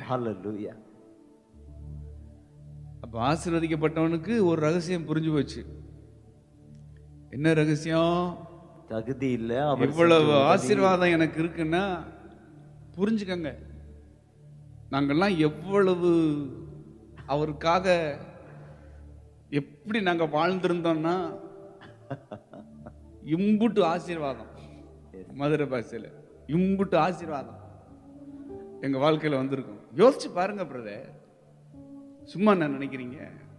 Hallelujah. அப்ப ஆசீர்வதிக்கப்பட்டவனுக்கு ஒரு ரகசியம் புரிஞ்சு போச்சு என்ன ரகசியம் தகுதி இல்ல அவர் இவ்வளவு செஞ்ச உதவி- ஆசீர்வாதம் எனக்கு இருக்குன்னா புரிஞ்சுக்கங்க நாங்கெல்லாம் எவ்வளவு அவருக்காக எப்படி நாங்க வாழ்ந்திருந்தோம்னா இம்புட்டு ஆசீர்வாதம் மதுரை பாஷையில இம்புட்டு ஆசீர்வாதம் எங்க வாழ்க்கையில வந்திருக்கும் யோசிச்சு பாருங்க பிரதர் சும்மா என்ன நினைக்கிறீங்க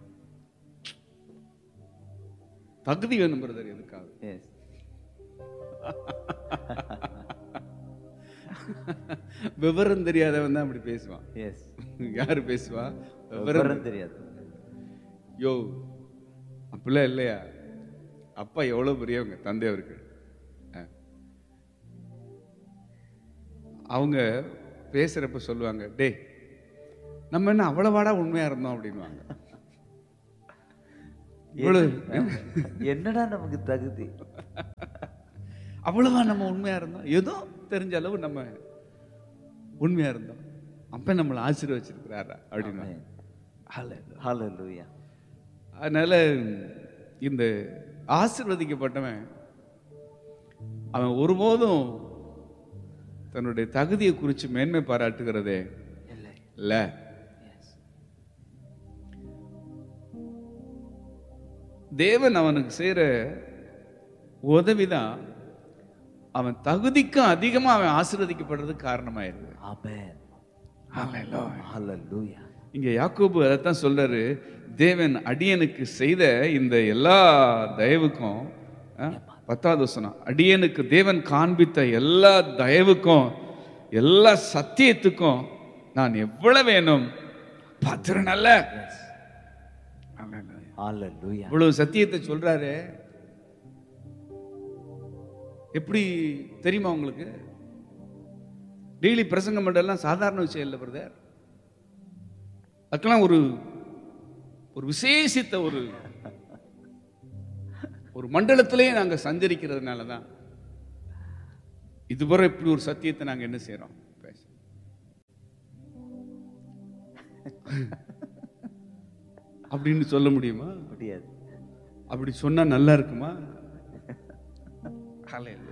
தகுதி வேணும் பிரதர் எதுக்காக Yes. விவரம் தெரியாதவன் தான் அப்படி பேசுவான் Yes. யாரு பேசுவா விவரம் விவரம் தெரியாது யோ அப்படிலாம் இல்லையா அப்பா எவ்வளவு பெரியவங்க தந்தை அவருக்கு அஹ். அவங்க பேசுறப்ப சொல்லுவாங்க டேய் நம்ம என்ன அவ்வளவாடா உண்மையா இருந்தோம் அப்படின்வாங்க இவ்வளவு என்னடா நமக்கு தகுதி அவ்வளவா நம்ம உண்மையா இருந்தோம் ஏதோ தெரிஞ்ச அளவு நம்ம உண்மையா இருந்தோம் அப்ப நம்மளை ஆசீர்வச்சிருக்கிறாரா அப்படின்னு Amen. Hallelujah. அதனால இந்த ஆசீர்வதிக்கப்பட்டவன் அவன் ஒருபோதும் தன்னுடைய தகுதியை குறித்து மேன்மை பாராட்டுகிறதே இல்லை இல்ல Yes. தேவன் அவனுக்கு செய்யற உதவிதான் அவன் தகுதிக்கும் அதிகமா அவன் ஆசீர்வதிக்கப்படுறதுக்கு காரணமாயிருது Amen. Hallelujah. Hallelujah. இங்க யாக்கோபு அதைத்தான் சொல்றாரு தேவன் அடியனுக்கு செய்த இந்த எல்லா தயவுக்கும் ஆ, பத்தாவது வசனம் அடியனுக்கு தேவன் காண்பித்த எல்லா தயவுக்கும் எல்லா சத்தியத்துக்கும் நான் எவ்வளவு வேணும் பாத்திரம் நல்ல Yes. Hallelujah. இவ்வளவு சத்தியத்தை சொல்றாரு எப்படி தெரியுமா உங்களுக்கு டெய்லி பிரசங்கம் பண்றதெல்லாம் சாதாரண விஷயம் இல்லை பிரதர் அதுக்கெல்லாம் ஒரு ஒரு விசேஷித்த ஒரு ஒரு மண்டலத்திலே நாங்க சஞ்சரிக்கிறதுனால தான் இதுவரை இப்படி ஒரு சத்தியத்தை நாங்க என்ன செய்றோம் பேச அப்படின்னு சொல்ல முடியுமா முடியாது அப்படி சொன்னா நல்லா இருக்குமா Hallelujah.